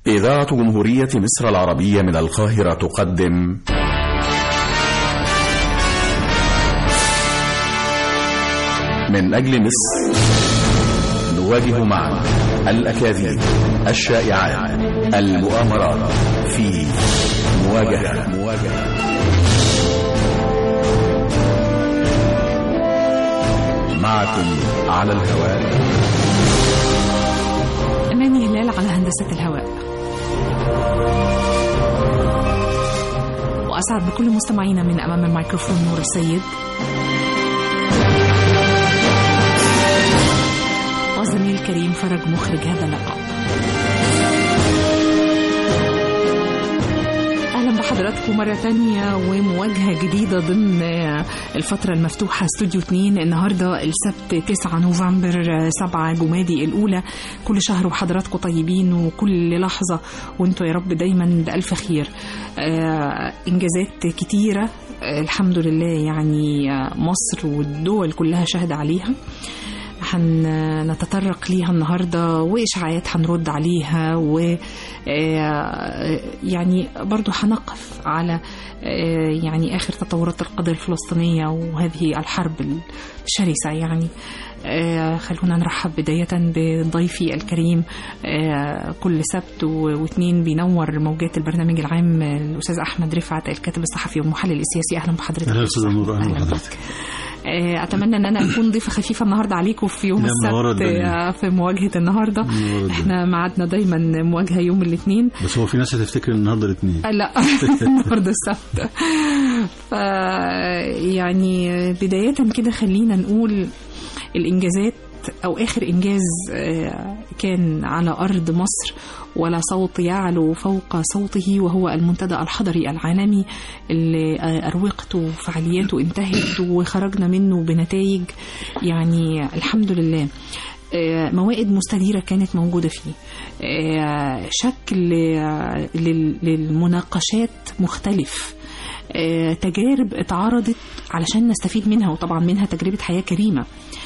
إذاعة جمهورية مصر العربية من القاهرة تقدم من أجل مصر نواجه معا الأكاذيب الشائعات المؤامرات في مواجهة مواجهة معكم على الهواء أماني هلال على هندسة الهواء وأسعد بكل مستمعينا من أمام الميكروفون نور السيد والزميل كريم فرج مخرج هذا اللقاء أهلا بحضراتكم مرة تانية ومواجهة جديدة ضمن الفترة المفتوحة استوديو 2 النهاردة السبت 9 نوفمبر 7 جمادي الأولى كل شهر وحضراتكم طيبين وكل لحظة وانتوا يا رب دايما بألف خير آه، إنجازات كتيرة آه، الحمد لله يعني آه، مصر والدول كلها شهد عليها هنتطرق ليها النهارده واشاعات هنرد عليها و آه، يعني برضو هنقف على آه، يعني اخر تطورات القضيه الفلسطينيه وهذه الحرب الشرسه يعني آه، خلونا نرحب بداية بضيفي الكريم آه، كل سبت و- واثنين بينور موجات البرنامج العام آه، الأستاذ أحمد رفعت الكاتب الصحفي والمحلل السياسي أهلا بحضرتك اهلا استاذ نور اهلا أهلا بحضرتك آه، اتمنى ان انا اكون ضيفه خفيفه النهارده عليكم في يوم لا، منورة السبت الدنيا. آه، في مواجهه النهارده منورة الدنيا. احنا ميعادنا دايما مواجهه يوم الاثنين بس هو في ناس هتفتكر النهارده الاثنين آه، لا النهارده السبت ف يعني بدايه كده خلينا نقول الانجازات او اخر انجاز آه، كان على ارض مصر ولا صوت يعلو فوق صوته وهو المنتدى الحضري العالمي اللي آه، اروقته وفعالياته انتهت وخرجنا منه بنتائج يعني الحمد لله آه، موائد مستديرة كانت موجودة فيه آه، شكل آه، لل- للمناقشات مختلف آه، تجارب اتعرضت علشان نستفيد منها وطبعا منها تجربة حياة كريمة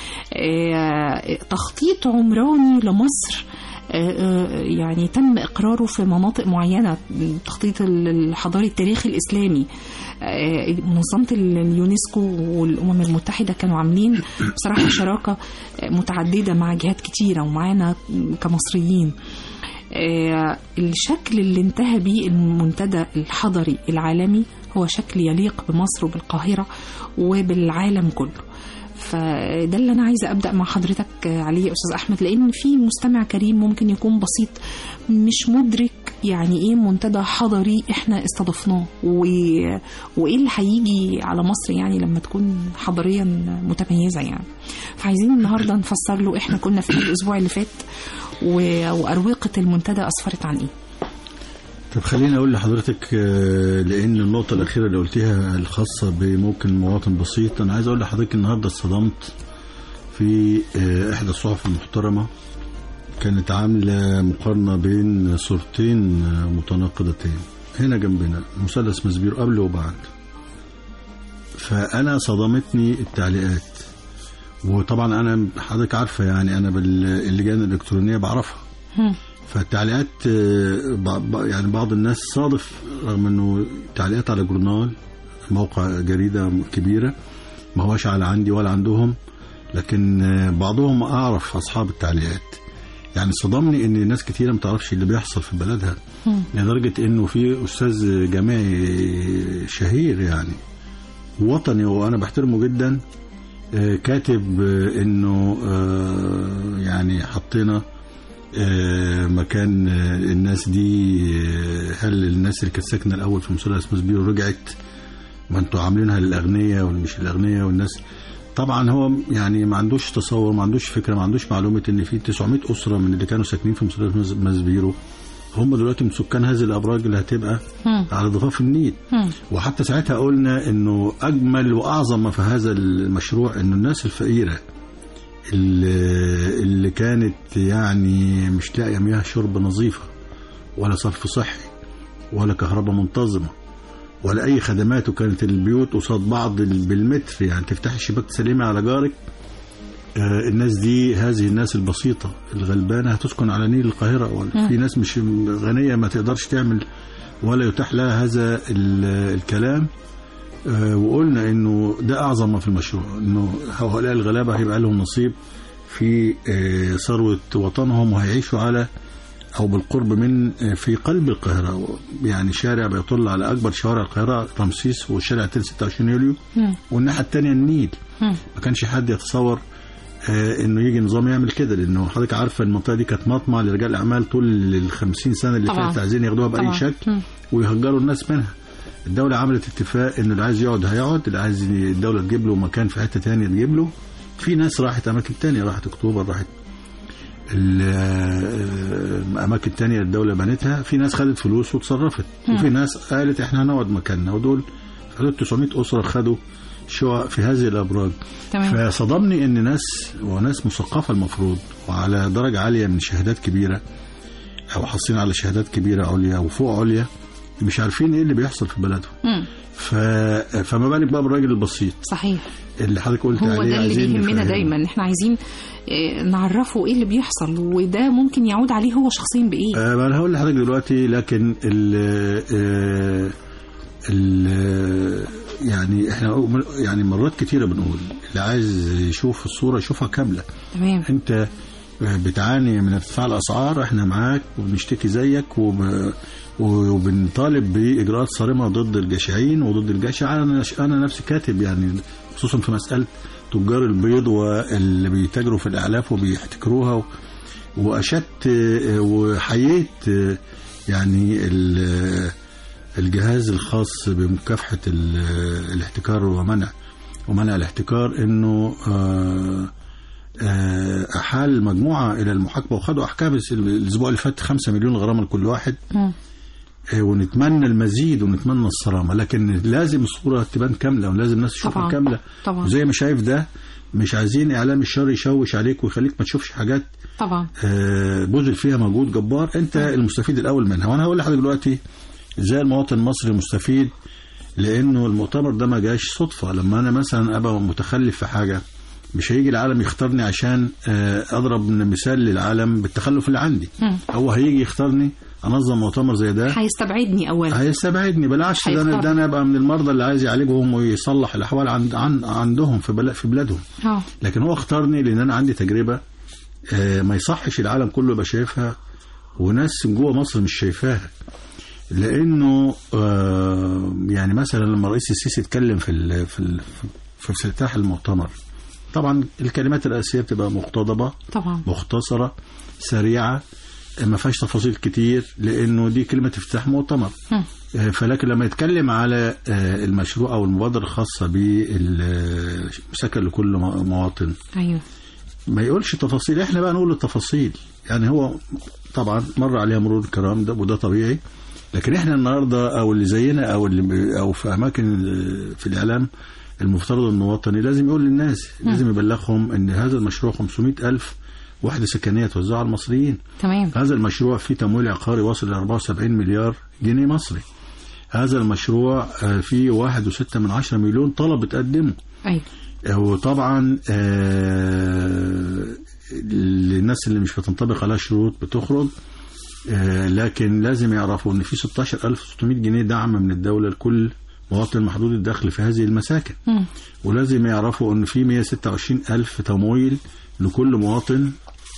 آه، تخطيط عمراني لمصر آه، آه، يعني تم إقراره في مناطق معينة التخطيط الحضاري التاريخي الإسلامي آه، منظمة اليونسكو والأمم المتحدة كانوا عاملين بصراحة شراكة آه، متعددة مع جهات كتيرة ومعانا كمصريين آه، الشكل اللي انتهى بيه المنتدى الحضري العالمي هو شكل يليق بمصر وبالقاهرة وبالعالم كله فده اللي انا عايزه ابدا مع حضرتك عليه يا استاذ احمد لان في مستمع كريم ممكن يكون بسيط مش مدرك يعني ايه منتدى حضري احنا استضفناه و... وايه اللي هيجي على مصر يعني لما تكون حضاريا متميزه يعني فعايزين النهارده نفسر له احنا كنا في الاسبوع اللي فات و... واروقه المنتدى اسفرت عن ايه طب خليني اقول لحضرتك آه، لان النقطه الاخيره اللي قلتيها الخاصه بممكن مواطن بسيط انا عايز اقول لحضرتك النهارده اتصدمت في آه، احدى الصحف المحترمه كانت عامله مقارنه بين صورتين آه، متناقضتين هنا جنبنا مثلث مسبير قبل وبعد فانا صدمتني التعليقات وطبعا انا حضرتك عارفه يعني انا باللجان الالكترونيه بعرفها هم. فالتعليقات آه، ب- ب- يعني بعض الناس صادف رغم انه تعليقات على جورنال موقع جريده كبيره ما هوش على عندي ولا عندهم لكن آه، بعضهم اعرف اصحاب التعليقات يعني صدمني ان ناس كتيره ما تعرفش اللي بيحصل في بلدها هم. لدرجه انه في استاذ جامعي شهير يعني وطني وانا بحترمه جدا آه، كاتب آه، انه آه، يعني حطينا آه، مكان آه، الناس دي آه، هل الناس اللي كانت ساكنه الاول في مثلث مسبيرو رجعت ما انتوا عاملينها للاغنياء واللي مش الاغنياء والناس طبعا هو يعني ما عندوش تصور ما عندوش فكره ما عندوش معلومه ان في 900 اسره من اللي كانوا ساكنين في مثلث مز- مسبيرو هم دلوقتي من سكان هذه الابراج اللي هتبقى هم. على ضفاف النيل هم. وحتى ساعتها قلنا انه اجمل واعظم ما في هذا المشروع انه الناس الفقيره اللي, اللي كانت يعني مش لاقيه مياه شرب نظيفه ولا صرف صحي ولا كهرباء منتظمه ولا اي خدمات وكانت البيوت قصاد بعض بالمتر يعني تفتح الشباك تسلمي على جارك آه، الناس دي هذه الناس البسيطة الغلبانة هتسكن على نيل القاهرة ولا في ناس مش غنية ما تقدرش تعمل ولا يتاح لها هذا ال- الكلام آه، وقلنا انه ده اعظم ما في المشروع انه هؤلاء الغلابة هيبقى لهم نصيب في آه، ثروة وطنهم وهيعيشوا على او بالقرب من آه، في قلب القاهرة يعني شارع بيطل على اكبر شوارع القاهرة رمسيس والشارع التاني 26 يوليو مم. والناحية التانية النيل مم. ما كانش حد يتصور آه، انه يجي نظام يعمل كده لانه حضرتك عارفه المنطقه دي كانت مطمع لرجال الاعمال طول ال 50 سنه اللي طبعاً. فاتت عايزين ياخدوها باي طبعاً. شكل مم. ويهجروا الناس منها الدوله عملت اتفاق انه اللي عايز يقعد هيقعد اللي عايز الدوله تجيب له مكان في حته تانية تجيب له في ناس راحت اماكن تانية راحت اكتوبر راحت ال- آه، اماكن تانية الدوله بنتها في ناس خدت فلوس وتصرفت وفي ناس قالت احنا هنقعد مكاننا ودول في حدود 900 اسره خدوا شقق في هذه الابراج تمام فصدمني ان ناس وناس مثقفه المفروض وعلى درجه عاليه من شهادات كبيره او حاصلين على شهادات كبيره عليا وفوق عليا مش عارفين ايه اللي بيحصل في بلدهم مم. ف... فما بالك بقى بالراجل البسيط صحيح اللي حضرتك قلت هو عليه ده اللي عايزين بيهمنا نفهمه. دايما احنا عايزين آه، نعرفه ايه اللي بيحصل وده ممكن يعود عليه هو شخصيا بايه آه ما انا هقول لحضرتك دلوقتي لكن ال آه ال يعني احنا يعني مرات كتيره بنقول اللي عايز يشوف الصوره يشوفها كامله تمام انت بتعاني من ارتفاع الاسعار احنا معاك وبنشتكي زيك وب... وبنطالب باجراءات صارمه ضد الجشعين وضد الجشع انا انا نفسي كاتب يعني خصوصا في مساله تجار البيض واللي بيتاجروا في الاعلاف وبيحتكروها و... واشدت وحييت يعني ال- الجهاز الخاص بمكافحه ال- الاحتكار ومنع ومنع الاحتكار انه آه آه، احال مجموعه الى المحاكمه وخدوا احكام الس- الاسبوع اللي فات 5 مليون غرامه لكل واحد مم. آه، ونتمنى المزيد ونتمنى الصرامه لكن لازم الصوره تبان كامله ولازم الناس تشوفها طبعاً. كامله طبعا وزي ما شايف ده مش عايزين اعلام الشر يشوش عليك ويخليك ما تشوفش حاجات طبعا آه، بذل فيها مجهود جبار انت المستفيد الاول منها وانا هقول لحضرتك دلوقتي ازاي المواطن المصري مستفيد لانه المؤتمر ده ما جاش صدفه لما انا مثلا ابقى متخلف في حاجه مش هيجي العالم يختارني عشان آه، اضرب مثال للعالم بالتخلف اللي عندي مم. هو هيجي يختارني انظم مؤتمر زي ده هيستبعدني اولا هيستبعدني بالعكس ده انا هيختار. ده انا ابقى من المرضى اللي عايز يعالجهم ويصلح الاحوال عند عن عندهم في بلا في بلادهم اه لكن هو اختارني لان انا عندي تجربه آه، ما يصحش العالم كله يبقى شايفها وناس جوه مصر مش شايفاها لانه آه، يعني مثلا لما الرئيس السيسي اتكلم في ال في ال في افتتاح المؤتمر طبعا الكلمات الاساسيه بتبقى مقتضبه طبعا مختصره سريعه ما فيهاش تفاصيل كتير لانه دي كلمه افتتاح مؤتمر مم. آه، فلكن لما يتكلم على آه، المشروع او المبادره الخاصه بالسكن لكل مو- مواطن ايوه ما يقولش تفاصيل احنا بقى نقول التفاصيل يعني هو طبعا مر عليها مرور الكرام ده وده طبيعي لكن احنا النهارده او اللي زينا او اللي او في اماكن في الاعلام المفترض انه وطني لازم يقول للناس لازم يبلغهم ان هذا المشروع 500 الف وحده سكنيه توزعها على المصريين تمام هذا المشروع فيه تمويل عقاري واصل ل 74 مليار جنيه مصري هذا المشروع آه، فيه واحد وستة من عشرة مليون طلب اتقدموا ايوه وطبعا آه، للناس اللي مش بتنطبق عليها شروط بتخرج آه، لكن لازم يعرفوا ان في 16600 جنيه دعم من الدوله لكل مواطن محدود الدخل في هذه المساكن مم. ولازم يعرفوا ان في 126 الف تمويل لكل مواطن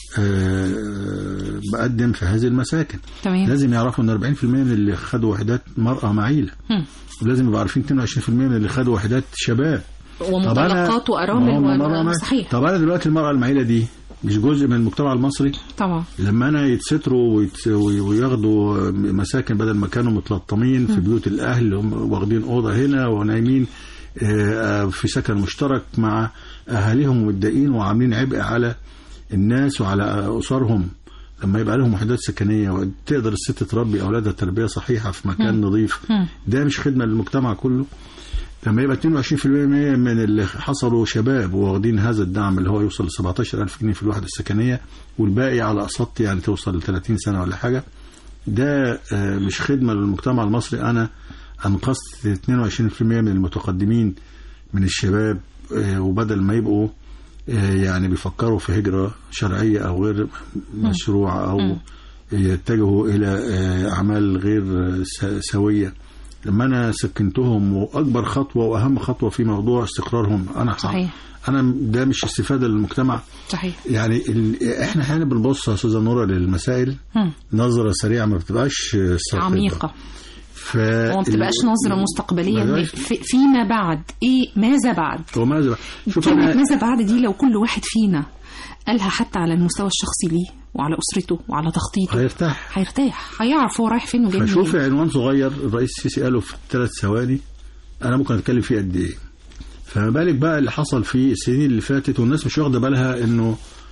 آه، بقدم في هذه المساكن تمام لازم يعرفوا ان 40% من اللي خدوا وحدات مرأة معيلة مم. ولازم يبقى عارفين 22% من اللي خدوا وحدات شباب ومطلقات وارامل ما هو و- المرأة معي- صحيح طب انا دلوقتي المرأة المعيلة دي مش جزء من المجتمع المصري طبعا لما انا يتستروا ويت- وي- وياخدوا مساكن بدل ما كانوا متلطمين في بيوت الاهل هم واخدين اوضه هنا ونايمين آه، في سكن مشترك مع اهاليهم ومتضايقين وعاملين عبء على الناس وعلى اسرهم لما يبقى لهم وحدات سكنيه وتقدر الست تربي اولادها تربيه صحيحه في مكان نظيف مم. ده مش خدمه للمجتمع كله لما يبقى 22% من اللي حصلوا شباب واخدين هذا الدعم اللي هو يوصل ل 17000 جنيه في الوحده السكنيه والباقي على اقساط يعني توصل ل 30 سنه ولا حاجه ده آه، مش خدمه للمجتمع المصري انا انقذت 22% من المتقدمين من الشباب آه، وبدل ما يبقوا آه، يعني بيفكروا في هجرة شرعية أو غير مشروعة أو يتجهوا إلى آه، أعمال غير آه، س- سوية لما أنا سكنتهم وأكبر خطوة وأهم خطوة في موضوع استقرارهم أنا ح- صحيح. أنا ده مش استفادة للمجتمع صحيح يعني ال... احنا احيانا بنبص يا استاذه نوره للمسائل مم. نظره سريعه ما بتبقاش سطحية. عميقة ف وما بتبقاش نظرة مستقبلية ما إن بقاش- في- فيما بعد ايه ماذا بعد وماذا شوف كلمة انا ماذا بعد دي لو كل واحد فينا قالها حتى على المستوى الشخصي ليه وعلى أسرته وعلى تخطيطه هيرتاح هيرتاح هيعرف هو رايح فين وجاي منين فشوف عنوان صغير الرئيس السيسي قاله في ثلاث ثواني انا ممكن اتكلم فيه قد ايه فما بالك بقى اللي حصل في السنين اللي فاتت والناس مش واخده بالها انه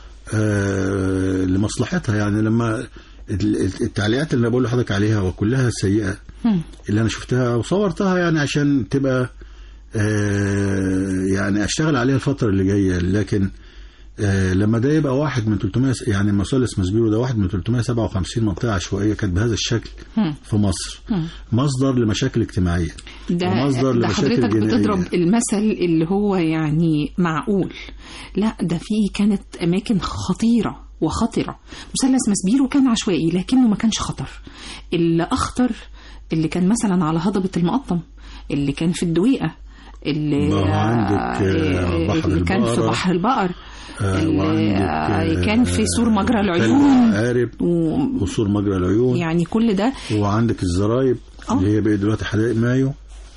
آه لمصلحتها يعني لما ال- ال- التعليقات اللي انا بقول لحضرتك عليها وكلها سيئه مم. اللي انا شفتها وصورتها يعني عشان تبقى آه يعني اشتغل عليها الفتره اللي جايه لكن آه لما ده يبقى واحد من 300 س- يعني مثلث مسبيرو ده واحد من 357 منطقه عشوائيه كانت بهذا الشكل مم. في مصر مم. مصدر لمشاكل اجتماعيه ده, ومصدر ده لمشاكل حضرتك جنائية. بتضرب المثل اللي هو يعني معقول لا ده في كانت أماكن خطيرة وخطرة مثلث مسبيرو كان عشوائي لكنه ما كانش خطر اللي أخطر اللي كان مثلا على هضبة المقطم اللي كان في الدويقة اللي ما هو عندك، آه، بحر اللي كان في البقرة. بحر البقر آه، اللي وعندك كان في سور مجرى تل العيون عارب و- وسور مجرى العيون يعني كل ده وعندك الزرايب آه. اللي هي بقت دلوقتي حدائق مايو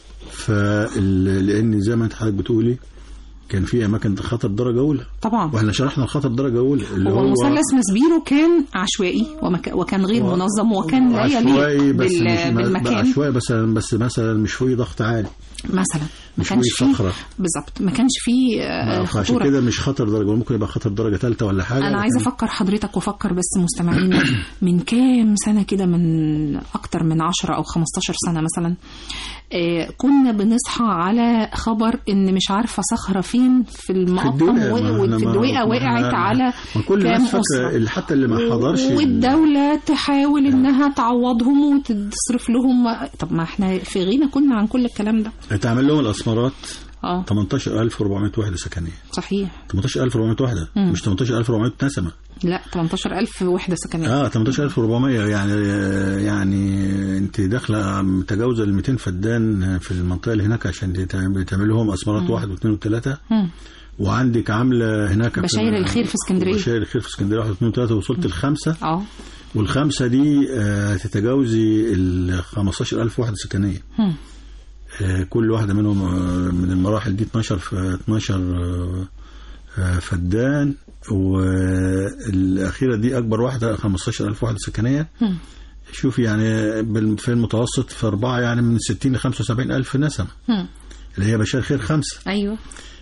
فال... لان زي ما انت حضرتك بتقولي كان في اماكن خطر درجه اولى طبعا واحنا شرحنا الخطر درجه اولى اللي هو هو مثلث مسبيرو كان عشوائي ومك... وكان غير هو- منظم وكان لا عشوائي يليق بس بال... مش ما- بالمكان عشوائي بس بس مثلا مش فيه ضغط عالي مثلا ما مش كانش فيه فيه صخره بالظبط ما كانش فيه آه، عشان خطوره كده مش خطر درجه ممكن يبقى خطر درجه ثالثه ولا حاجه انا عايزه لكن- افكر حضرتك وافكر بس مستمعينا من كام سنه كده من اكتر من 10 او 15 سنه مثلا آه كنا بنصحى على خبر ان مش عارفه صخره فين في المقطم الدويقة، ما و- احنا وفي ما- الدويقه ما وقعت احنا- على ما كل كام الناس فاكره أسرة. اللي حتى اللي ما حضرش ال- والدولة تحاول انها تعوضهم وتصرف لهم طب ما احنا في غنى كنا عن كل الكلام ده اتعمل لهم الاسمرات اه 18400 وحده سكنيه صحيح 18400 وحده مم. مش 18400 نسمه لا 18000 وحدة سكنية اه 18400 يعني يعني انت داخله متجاوزه ال 200 فدان في المنطقه اللي هناك عشان تعمل تعمل لهم اسمرات واحد واثنين وثلاثه مم. وعندك عامله هناك في- بشاير الخير في اسكندرية. بشاير الخير في اسكندريه واحد واثنين وثلاثه وصلت الخمسه اه والخمسه دي آه تتجاوزي ال 15000 وحده سكنيه مم. آه، كل واحدة منهم آه، من المراحل دي 12 ف 12 آه، آه، فدان والأخيرة دي أكبر واحدة 15000 وحدة سكنية مم. شوف يعني بال- في المتوسط في أربعة يعني من 60 ل 75 ألف نسمة مم. اللي هي بشار خير خمسة ايوه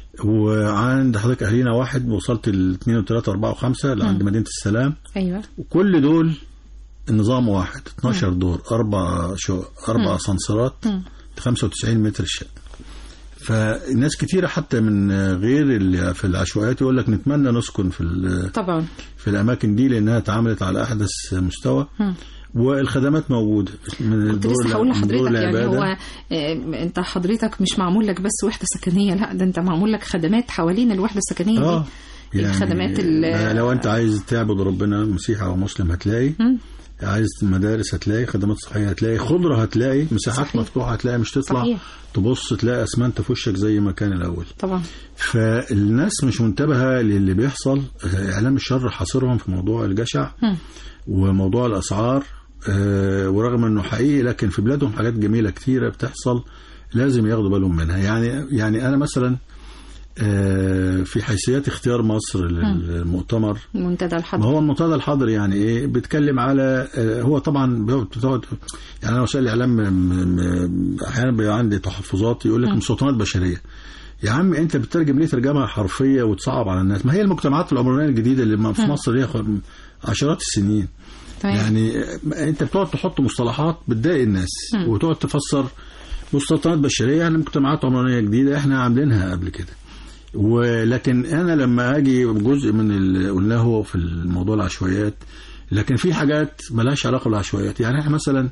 وعند حضرتك أهلينا واحد وصلت ل 2 و3 و4 و5 لعند مدينة السلام ايوه وكل دول النظام واحد 12 دور أربع شو أربع أسانسيرات مم. 95 متر الشقة فالناس كتيرة حتى من غير اللي في العشوائيات يقول لك نتمنى نسكن في ال- طبعا في الأماكن دي لأنها اتعملت على أحدث مستوى مم. والخدمات موجودة من كنت الدور لسه هقول من دور لحضرتك يعني العبادة. هو آه، انت حضرتك مش معمول لك بس وحدة سكنية لا ده انت معمول لك خدمات حوالين الوحدة السكنية اه دي الخدمات ال- لو انت عايز تعبد ربنا مسيحي او مسلم هتلاقي مم. عايز مدارس هتلاقي خدمات صحيه هتلاقي خضره هتلاقي مساحات صحيح. مفتوحه هتلاقي مش تطلع صحيح. تبص تلاقي اسمنت في وشك زي ما كان الاول طبعا فالناس مش منتبهه للي بيحصل اعلام الشر حاصرهم في موضوع الجشع مم. وموضوع الاسعار آه، ورغم انه حقيقي لكن في بلادهم حاجات جميله كتيره بتحصل لازم ياخدوا بالهم منها يعني يعني انا مثلا آه، في حيثيات اختيار مصر للمؤتمر منتدى ما الحضر هو المنتدى الحاضر يعني ايه بيتكلم على آه، هو طبعا بتقعد يعني انا وسائل الاعلام م- م- احيانا بيبقى عندي تحفظات يقول لك مستوطنات بشريه يا عم انت بتترجم ليه ترجمه حرفيه وتصعب على الناس ما هي المجتمعات العمرانيه الجديده اللي في مصر ليها خ- عشرات السنين تمام. يعني انت بتقعد تحط مصطلحات بتضايق الناس وتقعد تفسر مستوطنات بشريه يعني مجتمعات عمرانيه جديده احنا عاملينها قبل كده ولكن انا لما اجي جزء من اللي قلناه في الموضوع العشوائيات لكن في حاجات ملهاش علاقه بالعشوائيات يعني احنا مثلا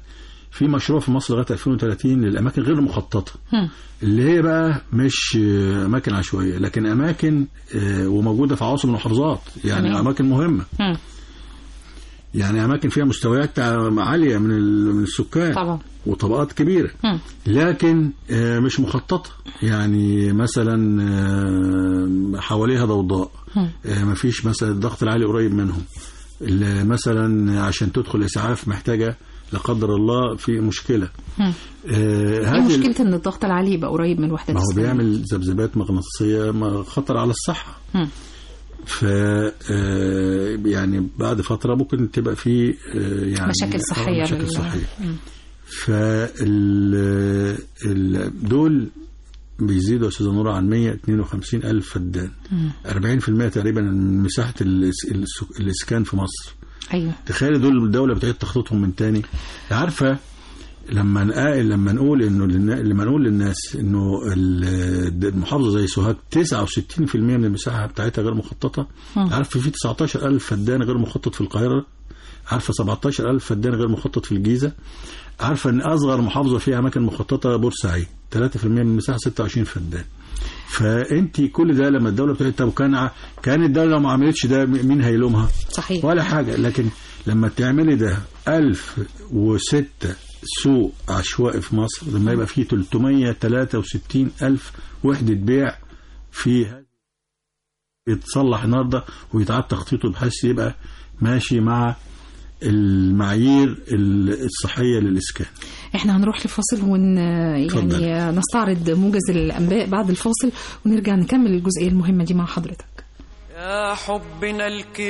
في مشروع في مصر لغايه 2030 للاماكن غير المخططه هم. اللي هي بقى مش آه، اماكن عشوائيه لكن اماكن آه، وموجوده في عواصم المحافظات يعني تمام. اماكن مهمه هم. يعني اماكن فيها مستويات عاليه من ال- من السكان طبعا وطبقات كبيره هم. لكن آه، مش مخططه يعني مثلا آه، حواليها ضوضاء هم. آه، مفيش مثلا الضغط العالي قريب منهم ال- مثلا عشان تدخل اسعاف محتاجه لا قدر الله في مشكله هم. آه، ايه هذه ال- مشكله ان الضغط العالي يبقى قريب من الوحدات ما هو السكنية؟ بيعمل ذبذبات مغناطيسيه ما- خطر على الصحه هم. ف آه، يعني بعد فتره ممكن تبقى في آه، يعني مشاكل آه، صحيه مشاكل بال- صحيه مم. فال ال- دول بيزيدوا يا استاذه نور عن 152 الف فدان 40% تقريبا من مساحه الاس- الس- الاسكان في مصر ايوه تخيل دول الدوله بتعيد تخطيطهم من تاني عارفه لما نقال لما نقول انه للنا- لما نقول للناس انه ال- المحافظه زي سوهاج 69% من المساحه بتاعتها غير مخططه مم. عارفه في 19000 فدان غير مخطط في القاهره عارفه 17000 فدان غير مخطط في الجيزه عارفه ان اصغر محافظه فيها اماكن مخططه بورسعيد 3% من المساحه 26 فدان فانت كل ده لما الدوله بتعمل طب كان ع- كان الدوله لو ما عملتش ده مين هيلومها؟ صحيح ولا حاجة لكن لما تعملي ده 1006 سوق عشوائي في مصر لما يبقى فيه 363 ألف وحدة بيع في هذه يتصلح النهارده ويتعاد تخطيطه بحيث يبقى ماشي مع المعايير الصحية للإسكان احنا هنروح لفاصل ون اتفضل. يعني نستعرض موجز الانباء بعد الفاصل ونرجع نكمل الجزئيه المهمه دي مع حضرتك يا حبنا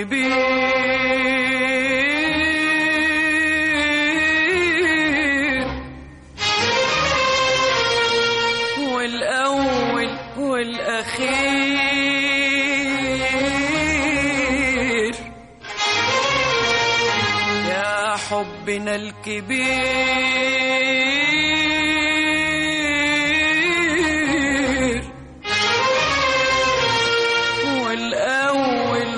الكبير والأول والأخير يا حبنا الكبير والأول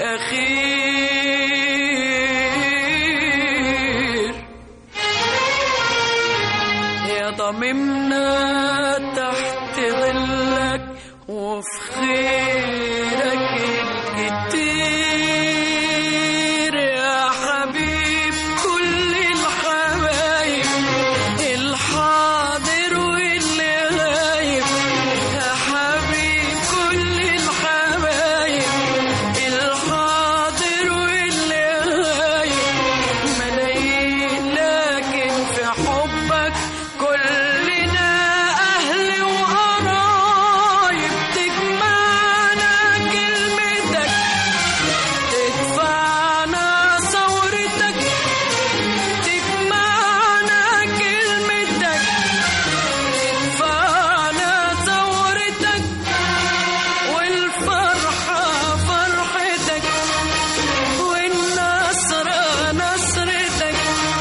والأخير يا ضممنا تحت ظلك وفي خيرك الكتير يا حبيب كل الحبايب الحاضر واللي غايب يا حبيب كل الحبايب الحاضر واللي غايب ملايين لكن في حبك كلنا أهل وقرايب تجمعنا كلمتك تدفعنا ثورتك تجمعنا كلمتك تدفعنا ثورتك والفرحة فرحتك والنصر نصرتك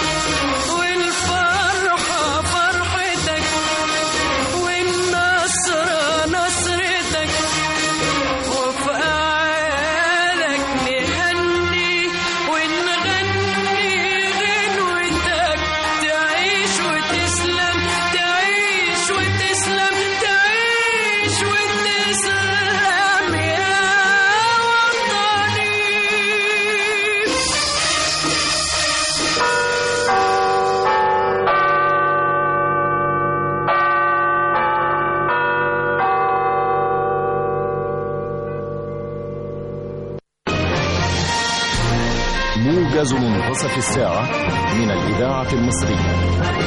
والفرحة فرحتك والنصر نصرتك وفي أعيالك نهني ونغني غنوتك تعيش وتسلم تعيش وتسلم تعيش وتسلم يا وطني موجز منتصف الساعة من الإذاعة المصرية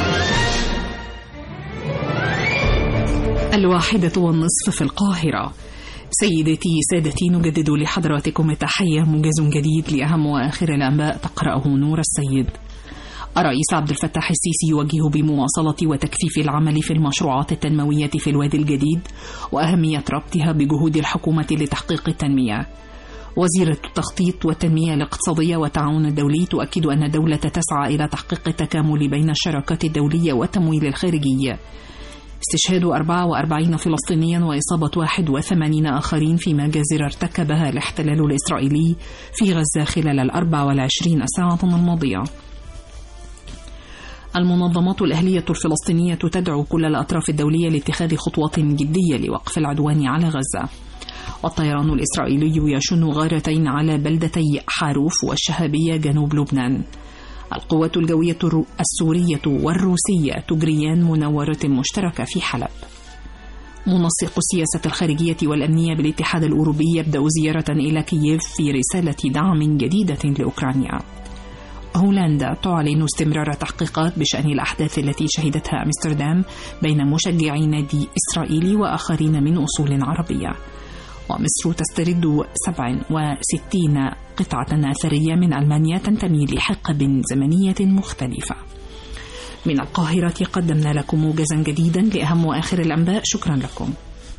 الواحدة والنصف في القاهرة سيدتي سادتي نجدد لحضراتكم التحية موجز جديد لأهم وآخر الأنباء تقرأه نور السيد الرئيس عبد الفتاح السيسي يوجه بمواصلة وتكثيف العمل في المشروعات التنموية في الوادي الجديد وأهمية ربطها بجهود الحكومة لتحقيق التنمية وزيرة التخطيط والتنمية الاقتصادية والتعاون الدولي تؤكد أن الدولة تسعى إلى تحقيق التكامل بين الشراكات الدولية والتمويل الخارجي استشهاد 44 فلسطينيا وإصابة 81 آخرين في مجازر ارتكبها الاحتلال الإسرائيلي في غزة خلال ال 24 ساعة الماضية المنظمات الأهلية الفلسطينية تدعو كل الأطراف الدولية لاتخاذ خطوات جدية لوقف العدوان على غزة والطيران الإسرائيلي يشن غارتين على بلدتي حاروف والشهابية جنوب لبنان القوات الجوية الرو- السورية والروسية تجريان مناورة مشتركة في حلب منسق السياسة الخارجية والأمنية بالاتحاد الأوروبي يبدأ زيارة إلى كييف في رسالة دعم جديدة لأوكرانيا هولندا تعلن استمرار تحقيقات بشأن الأحداث التي شهدتها أمستردام بين مشجعي نادي إسرائيلي وآخرين من أصول عربية ومصر تسترد 67 قطعة أثرية من ألمانيا تنتمي لحقب زمنية مختلفة من القاهرة قدمنا لكم موجزا جديدا لأهم وآخر الأنباء شكرا لكم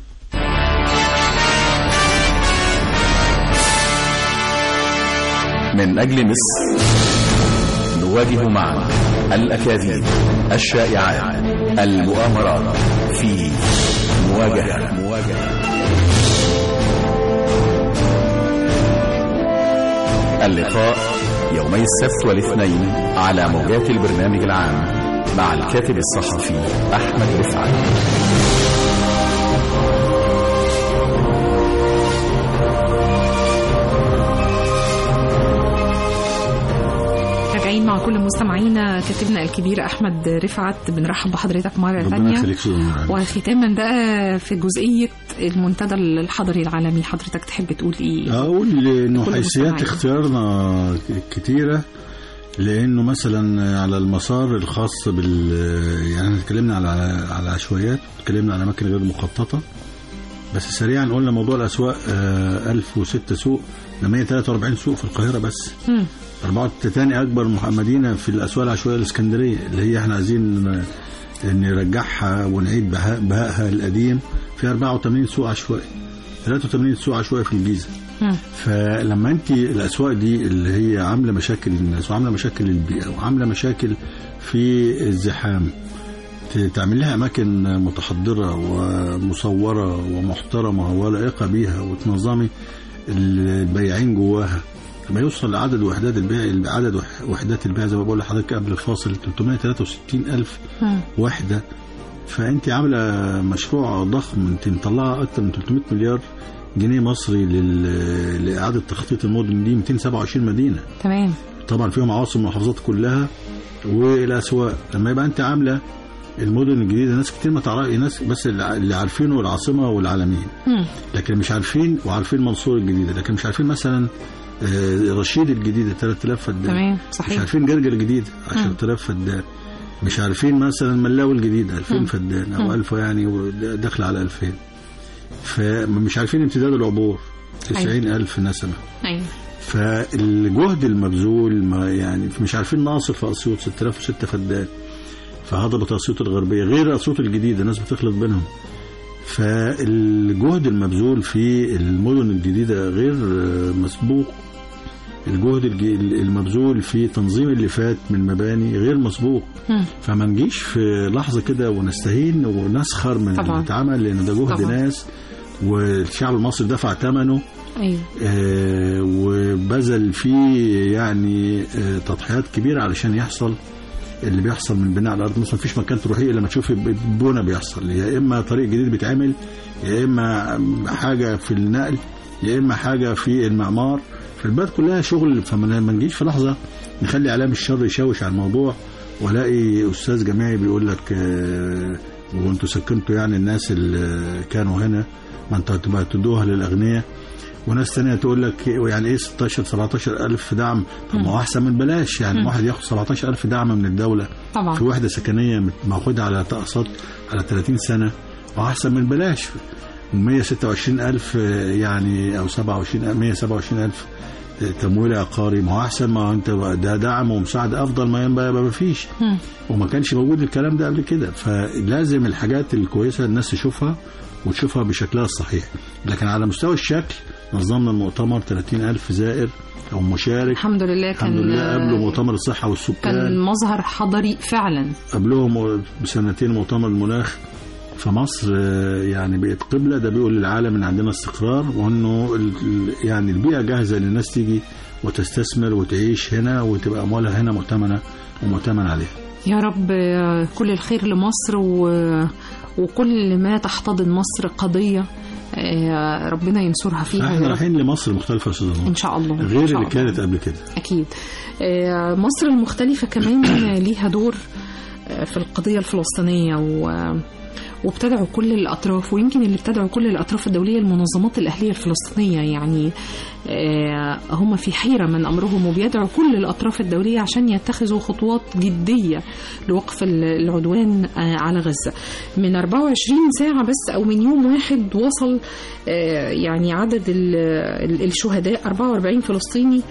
من أجل مصر نواجه معا الأكاذيب الشائعات المؤامرات في مواجهة مواجهة اللقاء يومي السبت والاثنين على موجات البرنامج العام مع الكاتب الصحفي أحمد رفعت راجعين مع كل مستمعينا كاتبنا الكبير أحمد رفعت بنرحب بحضرتك مرة ربنا ثانية يخليك شكرا وختاما بقى في جزئية المنتدى الحضري العالمي حضرتك تحب تقول إيه؟ اقول انه كل حيثيات مستمعين. اختيارنا كتيره لانه مثلا على المسار الخاص بال يعني احنا اتكلمنا على على عشوائيات اتكلمنا على اماكن غير مخططه بس سريعا قلنا موضوع الاسواق آه، 1006 سوق ده 143 سوق في القاهره بس مم. 4 تاني اكبر مح- مدينه في الاسواق العشوائيه الاسكندريه اللي هي احنا عايزين ن- نرجعها ونعيد بهاء بهائها القديم في 84 سوق عشوائي 83 سوق عشوائي في الجيزه مم. فلما انت الاسواق دي اللي هي عامله مشاكل للناس وعامله مشاكل للبيئه وعامله مشاكل في الزحام ت- تعمل لها اماكن متحضره ومصوره ومحترمه ولائقه بيها وتنظمي البياعين جواها لما يوصل لعدد وحدات البيع عدد وح- وحدات البيع زي ما بقول لحضرتك قبل الفاصل 363 الف مم. وحده فانت عامله مشروع ضخم انت مطلعه اكتر من 300 مليار جنيه مصري لل- لاعاده تخطيط المدن دي 227 مدينه تمام طبعا فيهم عواصم المحافظات كلها والاسواق لما يبقى انت عامله المدن الجديده ناس كتير ما تعرف ناس بس اللي اللي عارفينه العاصمه والعالمين مم. لكن مش عارفين وعارفين منصور الجديده لكن مش عارفين مثلا آه، رشيد الجديده 3000 فدان تمام مش صحيح عارفين جرجر الجديد 10000 فدان مش عارفين مثلا ملاوي الجديد 2000 مم. فدان او مم. 1000 يعني داخل على 2000 فمش عارفين امتداد العبور 90000 نسمه أيوة. فالجهد المبذول ما يعني مش عارفين ناصر في اسيوط 6006 فدان فهضبة اسيوط الغربيه غير اسيوط الجديده الناس بتخلط بينهم فالجهد المبذول في المدن الجديده غير آه، مسبوق الجهد الج- المبذول في تنظيم اللي فات من مباني غير مسبوق مم. فما نجيش في لحظه كده ونستهين ونسخر من طبعاً. اللي اتعمل لان ده جهد طبعاً. ناس والشعب المصري دفع ثمنه أيوة آه، وبذل فيه يعني آه، تضحيات كبيرة علشان يحصل اللي بيحصل من بناء على الارض مصر مفيش مكان تروحيه الا لما تشوفي بنا بيحصل يا اما طريق جديد بيتعمل يا اما حاجه في النقل يا اما حاجه في المعمار في البلد كلها شغل فما ما نجيش في لحظه نخلي اعلام الشر يشوش على الموضوع والاقي استاذ جامعي بيقول لك آه، وانتوا سكنتوا يعني الناس اللي كانوا هنا ما انتوا هتبقى تدوها للاغنياء وناس تانية تقول لك يعني ايه 16 17 الف دعم طب ما هو احسن من بلاش يعني مم. واحد ياخد 17 الف دعم من الدوله في طبعا وحده سكنيه مت- ماخدها على اقساط على 30 سنه واحسن من بلاش 126 الف يعني او 27 127 الف تمويل عقاري ما هو احسن ما هو انت بقى ده دعم ومساعده افضل ما يبقى ما فيش مم. وما كانش موجود الكلام ده قبل كده فلازم الحاجات الكويسه الناس تشوفها وتشوفها بشكلها الصحيح لكن على مستوى الشكل نظمنا المؤتمر 30 ألف زائر أو مشارك الحمد لله كان الحمد لله قبله مؤتمر الصحة كان والسكان مظهر حضري فعلا قبلهم بسنتين مؤتمر المناخ فمصر آه، يعني بقت قبلة ده بيقول للعالم ان عندنا استقرار وانه ال- ال- يعني البيئة جاهزة للناس تيجي وتستثمر وتعيش هنا وتبقى اموالها هنا مؤتمنة ومؤتمن عليها يا رب آه، كل الخير لمصر و... وكل ما تحتضن مصر قضية آه، ربنا ينصرها فيها احنا يا رب رايحين لمصر مختلفة يا استاذ إن عمر. شاء الله إن غير شاء اللي الله. كانت قبل كده أكيد آه، مصر المختلفة كمان ليها دور آه، في القضية الفلسطينية و وبتدعو كل الأطراف ويمكن اللي بتدعو كل الأطراف الدولية المنظمات الأهلية الفلسطينية يعني آه، هم في حيرة من أمرهم وبيدعو كل الأطراف الدولية عشان يتخذوا خطوات جدية لوقف ال- العدوان آه، على غزة من 24 ساعة بس أو من يوم واحد وصل آه، يعني عدد ال- ال- الشهداء 44 فلسطيني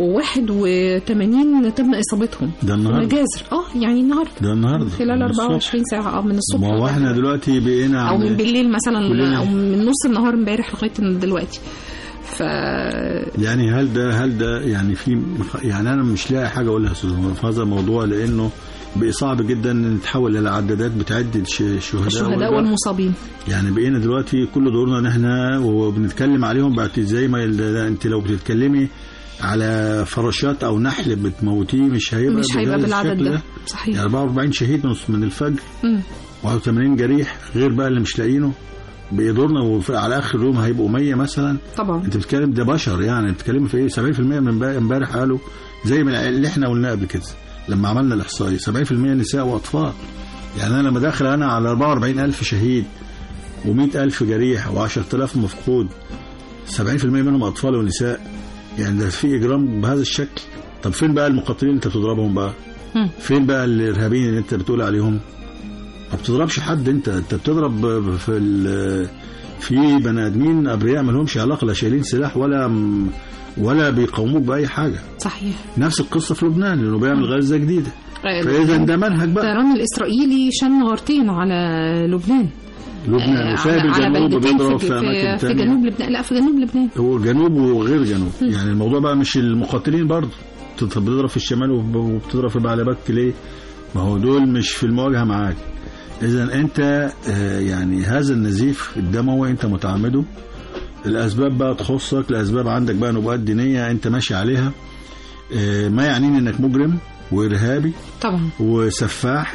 و81 تم إصابتهم ده النهارده مجازر اه يعني النهارده ده النهارده خلال من الصبح. 24 ساعة اه من الصبح ما هو احنا دلوقتي بقينا او من عند- بالليل مثلا كلنا- او من نص النهار امبارح لغايه دلوقتي ف يعني هل ده هل ده يعني في يعني انا مش لاقي حاجه اقولها يا استاذ عمر في هذا الموضوع لانه بقى صعب جدا ان نتحول الى عدادات بتعد الش- الشهداء الشهداء والجرحى. والمصابين يعني بقينا دلوقتي كل دورنا ان احنا وبنتكلم عليهم بعد زي ما ال- ده انت لو بتتكلمي على فراشات او نحل بتموتيه مش هيبقى مش هيبقى بهذا بالعدد الشكل ده صحيح يعني 44 شهيد من من الفجر مم. و81 جريح غير بقى اللي مش لاقيينه بيدورنا وفي- على اخر يوم هيبقوا 100 مثلا طبعا انت بتتكلم ده بشر يعني بتتكلم في ايه 70% من امبارح- امبارح قالوا زي ما اللي احنا قلناه قبل كده لما عملنا الاحصائيه 70% نساء واطفال يعني انا لما داخل انا على 44000 شهيد و100000 جريح و10000 مفقود 70% منهم اطفال ونساء يعني ده في اجرام بهذا الشكل طب فين بقى المقاتلين اللي انت بتضربهم بقى مم. فين بقى الارهابيين اللي انت بتقول عليهم ما بتضربش حد انت انت بتضرب في ال- في بني ادمين ابرياء ما لهمش علاقه لا شايلين سلاح ولا ولا بيقاوموك باي حاجه صحيح نفس القصه في لبنان لانه بيعمل غزه جديده آه، فاذا ده منهج بقى الطيران الاسرائيلي شن غارتين على لبنان لبنان آه، وسايب على- على الجنوب بلدتين بيضرب في, في في, اماكن في تانية جنوب لبنان لا في جنوب لبنان هو جنوب وغير جنوب يعني الموضوع بقى مش المقاتلين برضه بت- بتضرب في الشمال وب- وبتضرب في بعلبك ليه ما هو دول مش في المواجهه معاك اذا انت آه، يعني هذا النزيف الدموي انت متعمده الاسباب بقى تخصك الاسباب عندك بقى نبوءات دينيه انت ماشي عليها آه، ما يعنيني انك مجرم وارهابي طبعا وسفاح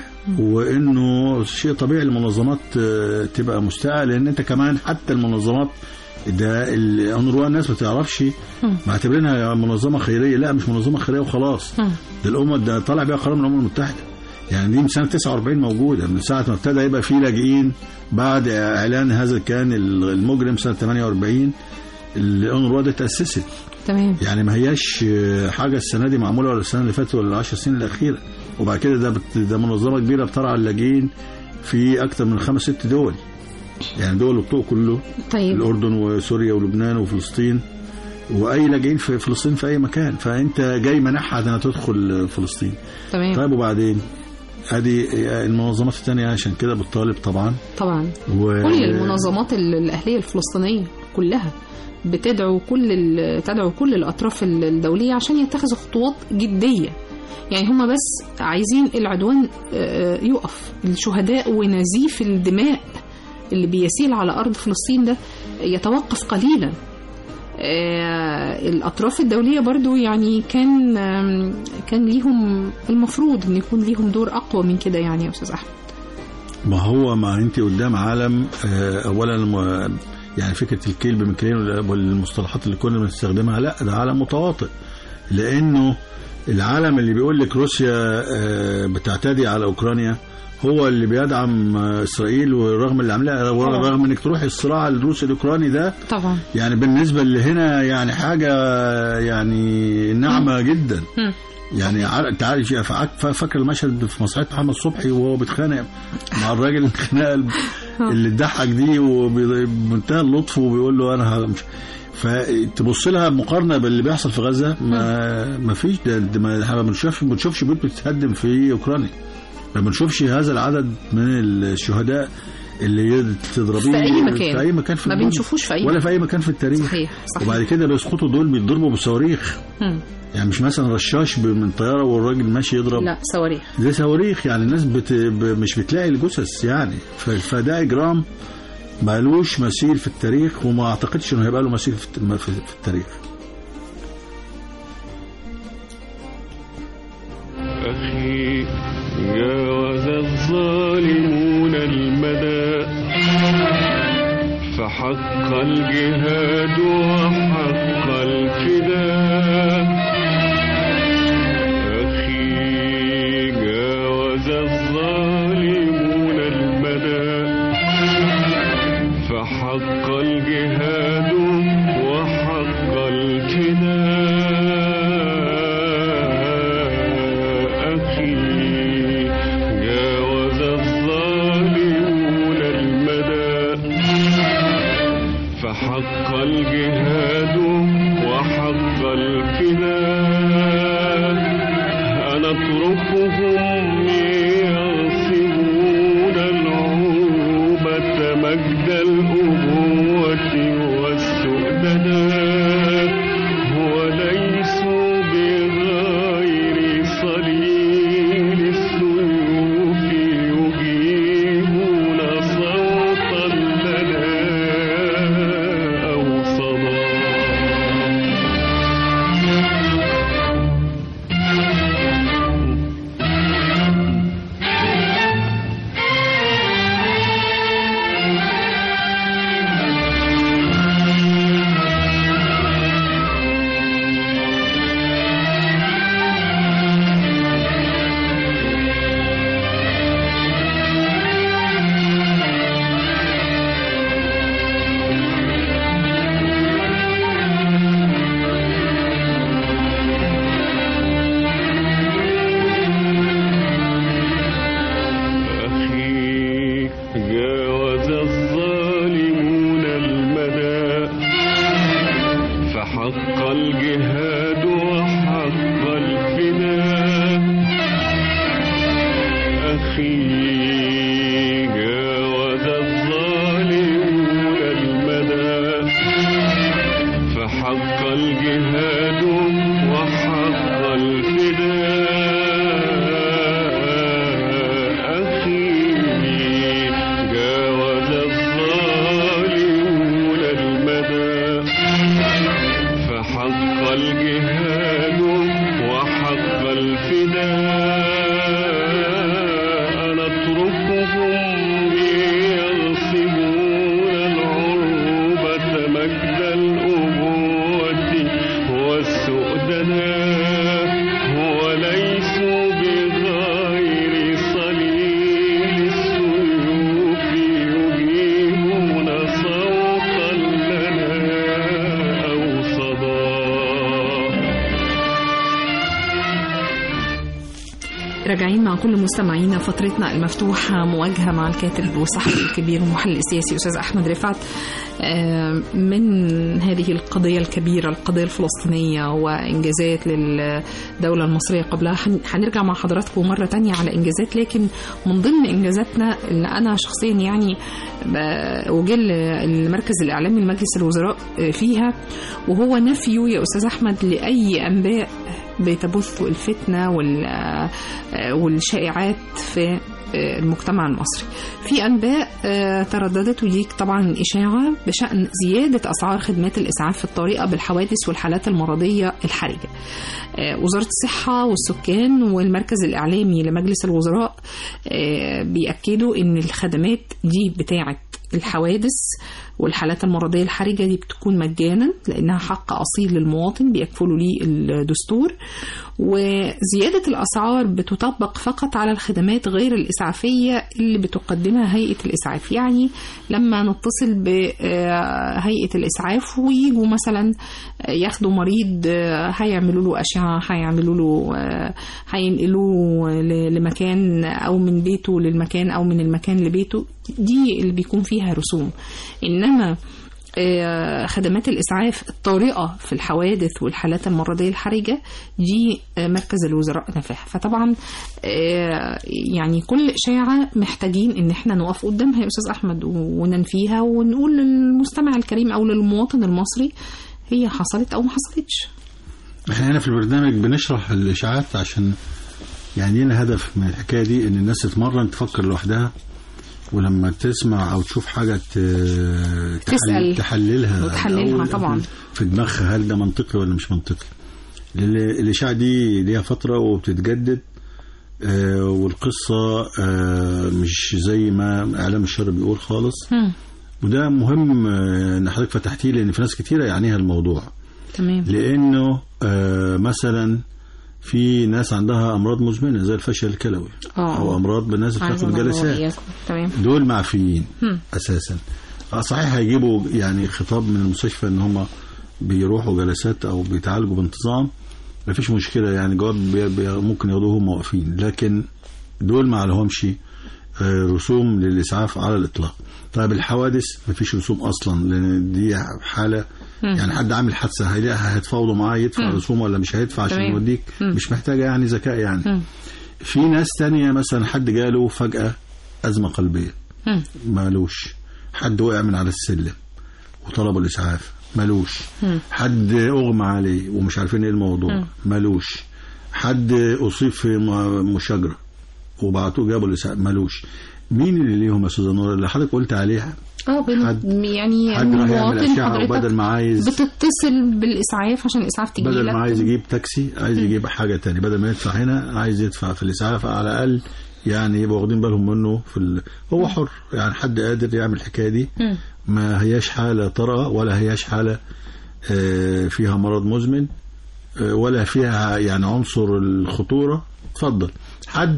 وانه شيء طبيعي المنظمات آه، تبقى مستاءة لان انت كمان حتى المنظمات ده الانروا الناس ما تعرفش مم. معتبرينها منظمه خيريه لا مش منظمه خيريه وخلاص مم. ده الامه ده طالع بيها قرار من الامم المتحده يعني دي من سنه 49 موجوده من ساعه ما ابتدى يبقى في لاجئين بعد اعلان هذا كان المجرم سنه 48 الانروا دي تاسست تمام يعني ما هياش حاجه السنه دي معموله ولا السنه اللي فاتت ولا العشر سنين الاخيره وبعد كده ده بت- ده منظمه كبيره بترعى اللاجئين في اكثر من خمس ست دول يعني دول الطوق كله طيب الاردن وسوريا ولبنان وفلسطين واي لاجئين في فلسطين في اي مكان فانت جاي منحها انها تدخل فلسطين تمام طيب وبعدين ادي المنظمات الثانيه عشان كده بتطالب طبعا طبعا و... كل المنظمات ال- الأهلية الفلسطينية كلها بتدعو كل ال- تدعو كل الأطراف ال- الدولية عشان يتخذوا خطوات جدية يعني هم بس عايزين العدوان آه، يقف الشهداء ونزيف الدماء اللي بيسيل على أرض فلسطين ده يتوقف قليلا آه، الأطراف الدولية برضو يعني كان آم، كان ليهم المفروض أن يكون ليهم دور أقوى من كده يعني يا أستاذ أحمد ما هو ما انت قدام عالم آه، اولا الم- يعني فكره الكيل بمكيالين والمصطلحات اللي كنا بنستخدمها لا ده عالم متواطئ لانه العالم اللي بيقول لك روسيا آه، بتعتدي على اوكرانيا هو اللي بيدعم آه، اسرائيل ورغم اللي عاملاه ورغم انك تروح الصراع الروسي الاوكراني ده طبعا يعني بالنسبه اللي هنا يعني حاجه يعني ناعمه جدا مم. يعني عار- انت عارف يا فاك- فا- فاكر المشهد في مسرحيه محمد صبحي وهو بيتخانق مع الراجل الخناقه ال- اللي اتضحك دي وبمنتهى اللطف وبيقول له انا ه- مش فتبص لها مقارنه باللي بيحصل في غزه ما ما فيش ده, ده ما احنا ما بنشوفش ما بنشوفش بيوت بتتهدم في اوكرانيا ما بنشوفش هذا العدد من الشهداء اللي تضربيه في أي مكان. في اي مكان في ما الدنيا. بنشوفوش في أي ولا في اي مكان في التاريخ صحيح صحيح وبعد كده بيسقطوا دول بيتضربوا بصواريخ مم. يعني مش مثلا رشاش ب- من طياره والراجل ماشي يضرب لا صواريخ زي صواريخ يعني الناس بت... ب... مش بتلاقي الجثث يعني ف... فده اجرام مالوش مثيل في التاريخ وما اعتقدش انه هيبقى له مثيل في, الت... في في التاريخ أخي يا الظالمون المدى فحق الجهاد وحق الفداء أخي جاوز الظالمون المدى فحق الجهاد وحق الفداء أنا اتركهم يغصبون العروبة مجد الأبوة والسؤدداء وليسوا بغير صليل السيوف يجيبون صوتا لنا أو صدى أخي جاوز الظالمون المدى فحق الجهاد وحق الفداء أخي جاوز الظالمون المدى فحق الجهاد وحق الفداء أخي جاوز الظالمون المدى فحق الجهاد وحق الفداء أنا اتركهم يغصبون العروبة مجد الأبوة والسؤدداء وليسوا بغير صليل السيوف يجيبون صوتا لنا أو صدى راجعين مع كل مستمعينا فترتنا المفتوحة مواجهة مع الكاتب والصحفي الكبير والمحلل السياسي أستاذ أحمد رفعت آه، من هذه القضية الكبيرة القضية الفلسطينية وإنجازات للدولة المصرية قبلها هن- هنرجع مع حضراتكم مرة تانية على إنجازات لكن من ضمن إنجازاتنا اللي أنا شخصيا يعني ب- وجل المركز الإعلامي لمجلس الوزراء آه، فيها وهو نفيه يا أستاذ أحمد لأي أنباء بتبث الفتنة وال- آه، والشائعات في آه، المجتمع المصري في أنباء آه، ترددت ودي طبعا إشاعة بشأن زيادة أسعار خدمات الإسعاف الطارئة بالحوادث والحالات المرضية الحرجة آه، وزارة الصحة والسكان والمركز الإعلامي لمجلس الوزراء آه، بيأكدوا إن الخدمات دي بتاعة الحوادث والحالات المرضية الحرجة دي بتكون مجانا لأنها حق أصيل للمواطن بيكفله ليه الدستور وزيادة الأسعار بتطبق فقط على الخدمات غير الإسعافية اللي بتقدمها هيئة الإسعاف يعني لما نتصل بهيئة الإسعاف ويجوا مثلا ياخدوا مريض آه، هيعملوا له أشعة هيعملوا له آه، هينقلوه ل- لمكان أو من بيته للمكان أو من المكان لبيته دي اللي بيكون فيها رسوم إنما آه، خدمات الإسعاف الطارئة في الحوادث والحالات المرضية الحرجة دي آه، مركز الوزراء نفاها فطبعا آه، يعني كل إشاعة محتاجين إن احنا نقف قدامها يا أستاذ أحمد و- وننفيها ونقول للمستمع الكريم أو للمواطن المصري هي حصلت أو ما حصلتش احنا هنا في البرنامج بنشرح الاشاعات عشان يعني لنا هدف من الحكايه دي ان الناس تتمرن تفكر لوحدها ولما تسمع او تشوف حاجه ت- تحل- تسأل تحللها وتحللها الأول طبعاً. في دماغها هل ده منطقي ولا مش منطقي لأن الاشاعه دي ليها فتره وبتتجدد آه، والقصه آه، مش زي ما اعلام الشر بيقول خالص هم. وده مهم آه، ان حضرتك فتحتيه لان في ناس كتيره يعنيها الموضوع تمام لانه آه، مثلا في ناس عندها امراض مزمنه زي الفشل الكلوي آه. او امراض بالناس اللي بتاخد عايزة الله جلسات وإياكم. تمام دول معفيين هم. اساسا آه صحيح هيجيبوا يعني خطاب من المستشفى ان هم بيروحوا جلسات او بيتعالجوا بانتظام مفيش مشكله يعني جواب بي بي ممكن ياخدوه هم واقفين لكن دول ما عليهمش آه، رسوم للاسعاف على الاطلاق طيب الحوادث مفيش رسوم اصلا لان دي حاله يعني حد عامل حادثه هيلاقي هيتفاوضوا معاه يدفع رسوم ولا مش هيدفع عشان تمام. يوديك مش محتاجه يعني ذكاء يعني في ناس تانية مثلا حد جاله فجأة أزمة قلبية هم. مالوش حد وقع من على السلم وطلبوا الإسعاف مالوش حد أغمى عليه ومش عارفين إيه الموضوع مالوش حد أصيب في م- مشاجرة وبعتوه جابوا الإسعاف مالوش مين اللي ليهم يا أستاذة نور اللي حضرتك قلت عليها اه بن- حد- يعني حد راح يعمل مواطن أشعة حضرتك وبدل ما عايز بتتصل بالاسعاف عشان الاسعاف تجي بدل لك ما عايز يجيب تاكسي عايز يجيب حاجة تانية بدل ما يدفع هنا عايز يدفع في الإسعاف على الأقل يعني يبقوا واخدين بالهم منه في ال... هو حر يعني حد قادر يعمل الحكاية دي مم. ما هياش حالة طارئة ولا هياش حالة آه، فيها مرض مزمن آه، ولا فيها يعني عنصر الخطورة اتفضل حد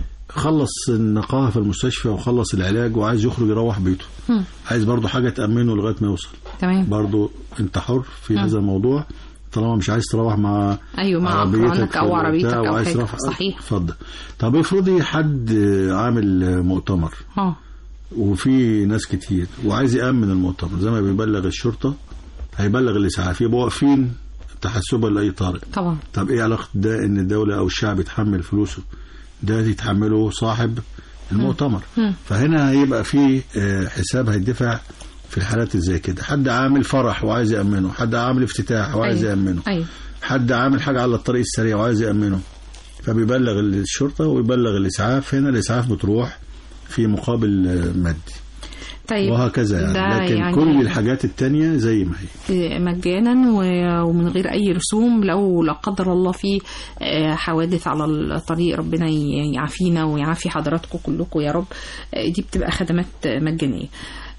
خلص النقاهة في المستشفى وخلص العلاج وعايز يخرج يروح بيته مم. عايز برضه حاجة تأمنه لغاية ما يوصل تمام برضه انت حر في هذا الموضوع طالما مش عايز تروح مع ايوه مع عربيتك عنك او وبتاع عربيتك او وعايز حاجه تروح صحيح اتفضل طب افرضي حد عامل مؤتمر اه وفي ناس كتير وعايز يأمن المؤتمر زي ما بيبلغ الشرطة هيبلغ الإسعاف يبقوا واقفين تحسبا لأي طارئ طبعا طب ايه علاقة ده ان الدولة او الشعب يتحمل فلوسه ده يتحمله صاحب المؤتمر مم. فهنا هيبقى في آه، حساب هيدفع في الحالات اللي زي كده حد عامل فرح وعايز يأمنه حد عامل افتتاح وعايز أيوة. يأمنه ايوه حد عامل حاجة على الطريق السريع وعايز يأمنه فبيبلغ الشرطة ويبلغ الإسعاف هنا الإسعاف بتروح في مقابل آه، مادي طيب وهكذا يعني ده لكن يعني كل الحاجات التانية زي ما هي مجانا و- ومن غير اي رسوم لو لا قدر الله في آه، حوادث على الطريق ربنا ي- يعافينا ويعافي حضراتكم كلكم يا رب آه، دي بتبقى خدمات مجانيه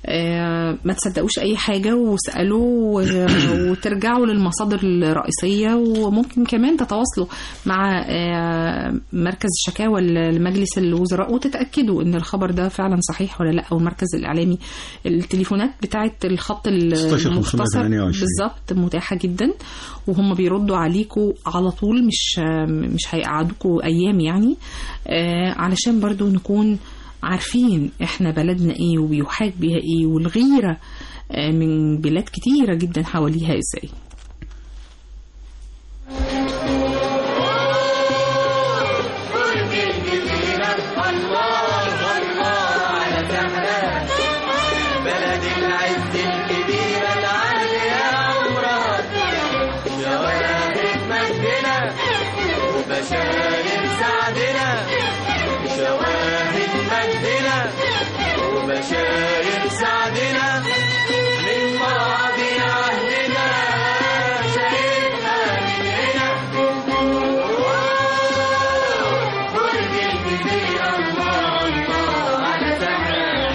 آه، ما تصدقوش اي حاجه واسالوا و- وترجعوا للمصادر الرئيسيه وممكن كمان تتواصلوا مع آه، مركز الشكاوى لمجلس الوزراء وتتاكدوا ان الخبر ده فعلا صحيح ولا لا او المركز الاعلامي التليفونات بتاعه الخط 16 المختصر 528. بالظبط متاحه جدا وهم بيردوا عليكم على طول مش مش هيقعدوكوا ايام يعني آه، علشان برضو نكون عارفين احنا بلدنا ايه وبيحاك بيها ايه والغيره آه، من بلاد كتيره جدا حواليها ازاي بلد العز الكبيرة العالية عمرها شواهد مجدنا وبشاير سعدنا شواهد مجدنا وبشاير سعدنا من ماضي عهدنا شايفها من هنا برج الجزيرة الله الله على سحرها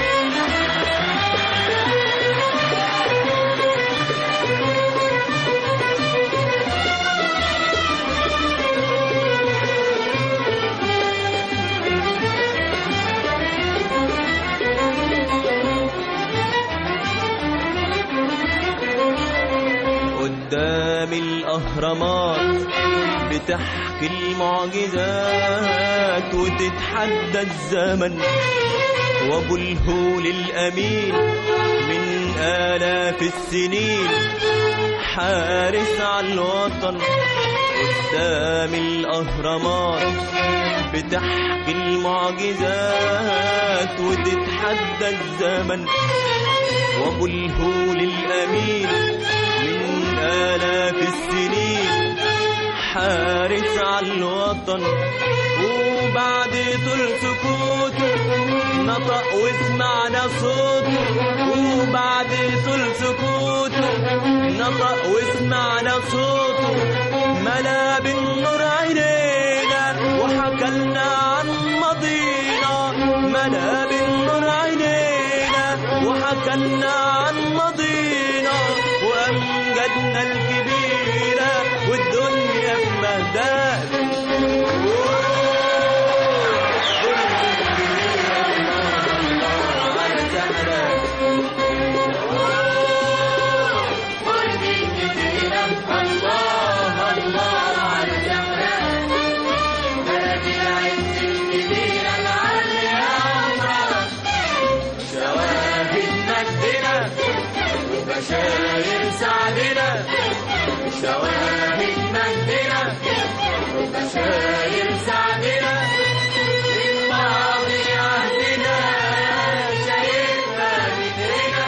قدام الأهرامات بتحكي المعجزات وتتحدى الزمن وابو الهول الأمين من آلاف السنين حارس على الوطن قدام الأهرامات بتحكي المعجزات وتتحدى الزمن وابو الهول الأمين من آلاف السنين حارس على الوطن وبعد طول سكوته نطق وسمعنا صوته وبعد طول سكوته نطق وسمعنا صوته ملا بالنور عينينا وحكى لنا عن ماضينا ملا بالنور عينينا وحكى لنا عن ماضينا وأمجدنا الكبيرة والدنيا في مهداك بشاير سعدنا شواهد مجدنا بشاير سعدنا للماضي عهدنا شايفنا بدرنا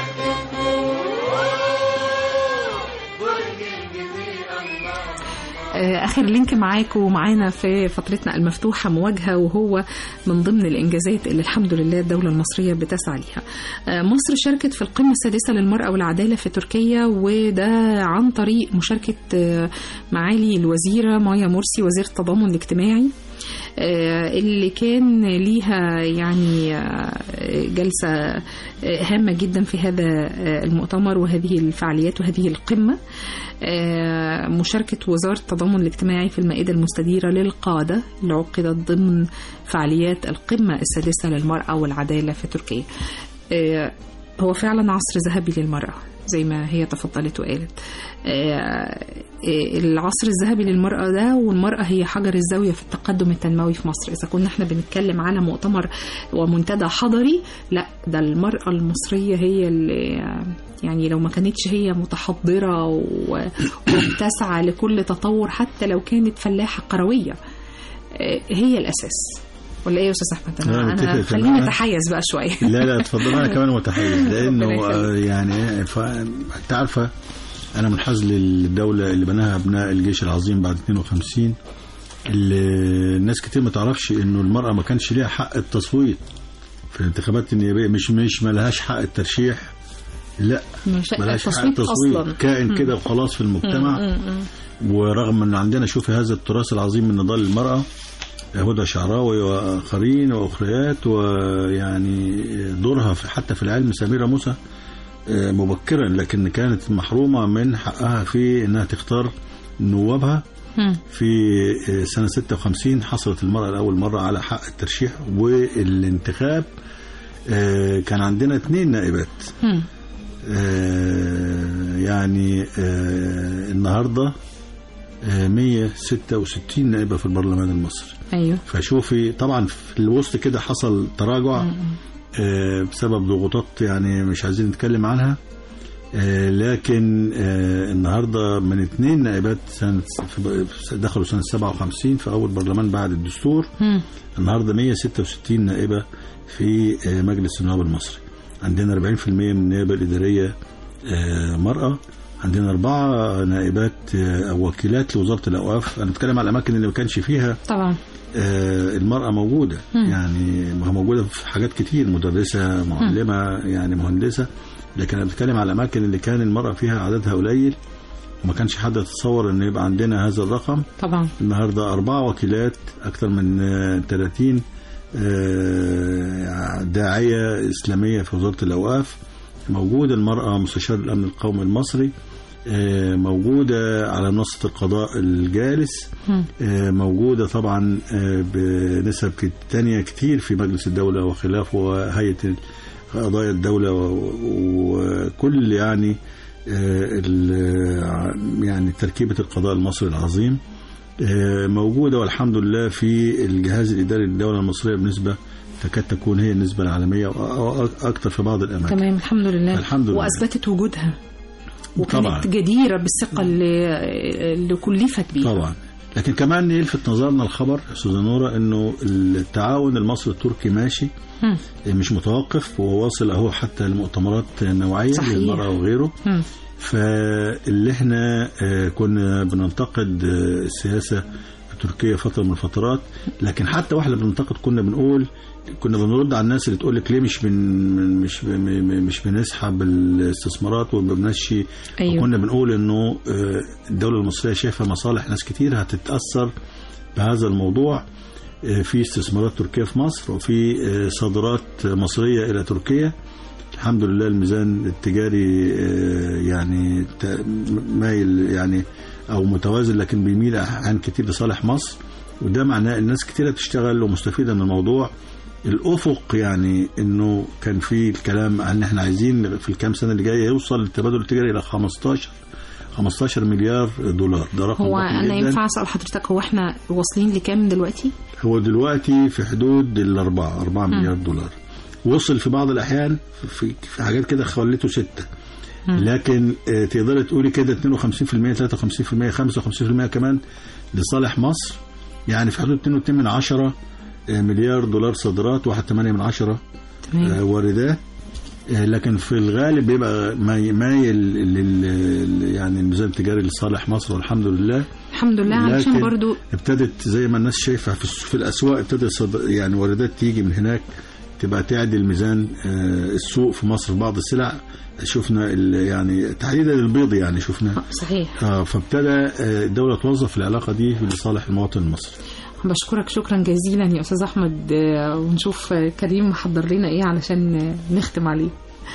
برج الجزيرة الله آه، اخر لينك معاكم ومعانا في فترتنا المفتوحه مواجهه وهو من ضمن الانجازات اللي الحمد لله الدوله المصريه بتسعى ليها. آه، مصر شاركت في القمه السادسه للمراه والعداله في تركيا وده عن طريق مشاركه آه، معالي الوزيره مايا مرسي وزيره التضامن الاجتماعي آه، اللي كان ليها يعني آه، جلسة آه، هامة جدا في هذا آه، المؤتمر وهذه الفعاليات وهذه القمة آه، مشاركة وزارة التضامن الاجتماعي في المائدة المستديرة للقادة اللي عقدت ضمن فعاليات القمة السادسة للمرأة والعدالة في تركيا آه، هو فعلا عصر ذهبي للمرأة زي ما هي تفضلت وقالت آه، آه، العصر الذهبي للمرأة ده والمرأة هي حجر الزاوية في التقدم التنموي في مصر إذا كنا احنا بنتكلم على مؤتمر ومنتدى حضري لا ده المرأة المصرية هي اللي آه، يعني لو ما كانتش هي متحضرة و- وبتسعى لكل تطور حتى لو كانت فلاحة قروية آه، هي الأساس ولا ايه يا استاذ احمد لا، انا متفق انا خليني معاك. اتحيز بقى شويه لا لا اتفضل انا كمان متحيز لانه ربنا يخليك. آه، يعني ف... انت عارفه انا منحاز للدوله اللي بناها ابناء الجيش العظيم بعد 52 اللي الناس كتير ما تعرفش انه المراه ما كانش ليها حق التصويت في الانتخابات النيابيه مش مش ما لهاش حق الترشيح لا مش ملهاش حق التصويت التصويت اصلا كائن كده وخلاص في المجتمع ورغم ان عندنا شوف هذا التراث العظيم من نضال المرأة هدى شعراوي واخرين واخريات ويعني دورها في حتى في العلم سميرة موسى آه، مبكرا لكن كانت محرومة من حقها في انها تختار نوابها مم. في آه، سنة 56 حصلت المرأة لأول مرة على حق الترشيح والانتخاب آه، كان عندنا اثنين نائبات مم. آه، يعني آه، النهارده آه، 166 نائبه في البرلمان المصري ايوه فشوفي طبعا في الوسط كده حصل تراجع آه، بسبب ضغوطات يعني مش عايزين نتكلم عنها آه، لكن آه، النهارده من اثنين نائبات سنه في- دخلوا سنه 57 في اول برلمان بعد الدستور مم. النهارده 166 نائبه في آه، مجلس النواب المصري عندنا 40% من النيابه الاداريه آه، مراه عندنا أربعة نائبات آه، أو وكيلات لوزارة الأوقاف أنا بتكلم على الأماكن اللي ما كانش فيها طبعا آه، المرأة موجودة مم. يعني ما هي موجودة في حاجات كتير مدرسة معلمة يعني مهندسة لكن أنا بتكلم على الأماكن اللي كان المرأة فيها عددها قليل وما كانش حد يتصور إن يبقى عندنا هذا الرقم طبعا النهارده أربعة وكيلات أكثر من آه، 30 آه، داعية إسلامية في وزارة الأوقاف موجودة المرأة مستشار الأمن القومي المصري آه، موجودة على منصة القضاء الجالس مم. آه، موجودة طبعا آه، بنسب كت- تانية كتير في مجلس الدولة وخلافه وهيئة قضايا الدولة و- وكل يعني آه، ال- يعني تركيبة القضاء المصري العظيم آه، موجودة والحمد لله في الجهاز الإداري للدولة المصرية بنسبة تكاد تكون هي النسبة العالمية وأكثر في بعض الأماكن تمام الحمد لله الحمد لله. واثبتت وجودها وكانت طبعا. جديره بالثقه اللي اللي كلفت بيها طبعا لكن كمان يلفت نظرنا الخبر يا استاذه نوره انه التعاون المصري التركي ماشي مم. مش متوقف وواصل اهو حتى لمؤتمرات نوعيه صحيح. للمراه وغيره مم. فاللي احنا آه، كنا بننتقد آه، السياسه في تركيا فتره من الفترات لكن حتى واحنا بننتقد كنا بنقول كنا بنرد على الناس اللي تقول لك ليه مش بن مش بن مش بنسحب الاستثمارات وبنمشي أيوة. وكنا بنقول انه آه، الدوله المصريه شايفه مصالح ناس كتير هتتاثر بهذا الموضوع آه، في استثمارات تركيه في مصر وفي آه، صادرات مصريه الى تركيا الحمد لله الميزان التجاري آه، يعني ت- مايل يعني او متوازن لكن بيميل احيان كتير لصالح مصر وده معناه الناس كتيره بتشتغل ومستفيده من الموضوع الافق يعني انه كان في الكلام عن ان احنا عايزين في الكام سنه اللي جايه يوصل التبادل التجاري الى 15 15 مليار دولار ده رقم هو ضخم انا جداً. ينفع اسال حضرتك هو احنا واصلين لكام دلوقتي؟ هو دلوقتي في حدود الأربعة أربعة مليار دولار وصل في بعض الأحيان في, في حاجات كده خليته ستة لكن آه، تقدري تقولي كده 52% 53% 55% كمان لصالح مصر يعني في حدود 2.2 من عشرة آه، مليار دولار صادرات 1.8 من عشرة تمام آه، واردات آه، لكن في الغالب بيبقى ماي- مايل لل يعني الميزان التجاري لصالح مصر والحمد لله الحمد لله علشان لكن برضو ابتدت زي ما الناس شايفه في, الس- في الاسواق ابتدت صد- يعني واردات تيجي من هناك تبقى تعدل ميزان آه، السوق في مصر في بعض السلع شفنا ال- يعني تحديدا البيض يعني شفنا صحيح آه، فابتدى آه، الدوله توظف العلاقه دي لصالح المواطن المصري بشكرك شكرا جزيلا يا استاذ احمد آه، ونشوف آه، كريم محضر لنا ايه علشان آه، نختم عليه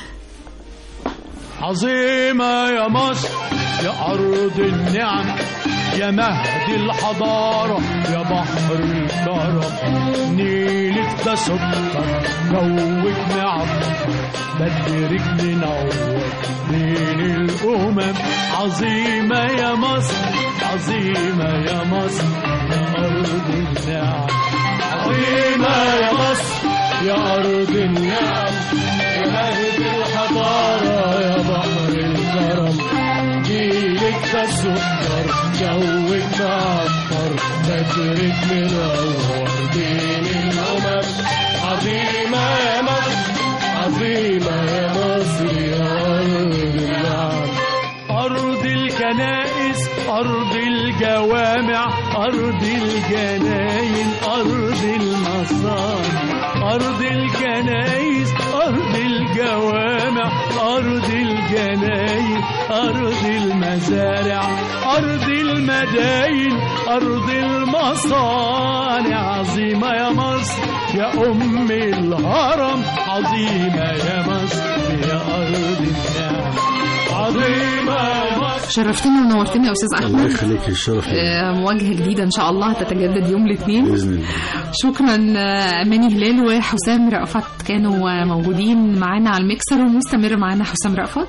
عظيمة يا مصر يا أرض النعم يا مهد الحضارة يا بحر الكرم نيلك ده سكر جوك نعم بدرك منور بين الأمم عظيمة يا مصر عظيمة يا مصر يا أرض النعم عظيمة يا مصر يا أرض النعم يا مهد الحضارة يا بحر الكرم جيلك ده السكر جوك معطر بدرك منور بين الأمم عظيمة يا مصر عظيمة يا مصر يا أرض النعم أرض الكنائس أرض الجوامع أرض الجناين أرض المصانع أرض الكنائس أرض الجوامع أرض الجناين أرض المزارع أرض المداين أرض المصانع عظيمة يا مصر يا أم الهرم عظيمة يا مصر يا أرض النعم عظيمة يا مصر شرفتني ونورتني يا استاذ الله احمد يخليك الشرف ليا. آه، مواجهه جديده ان شاء الله هتتجدد يوم الاثنين باذن الله شكرا آه، اماني هلال وحسام رأفت كانوا آه، موجودين معانا على الميكسر ومستمر معانا حسام رأفت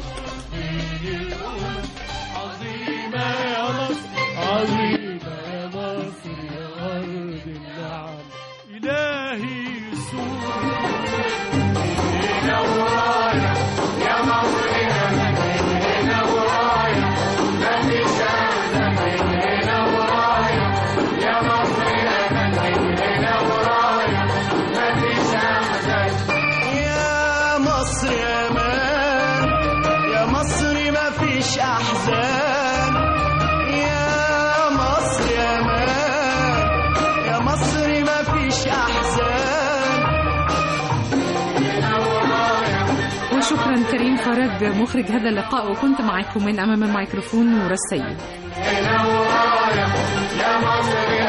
عظيمة يا مصر عظيمة يا مصر يا أرض النعم إلهي يسوع يا مصر يا مان يا مصر ما فيش احزان يا مصر يا مان يا مصر ما فيش احزان وشكرا كريم فرج مخرج هذا اللقاء وكنت معكم من امام الميكروفون نور السيد يا مصر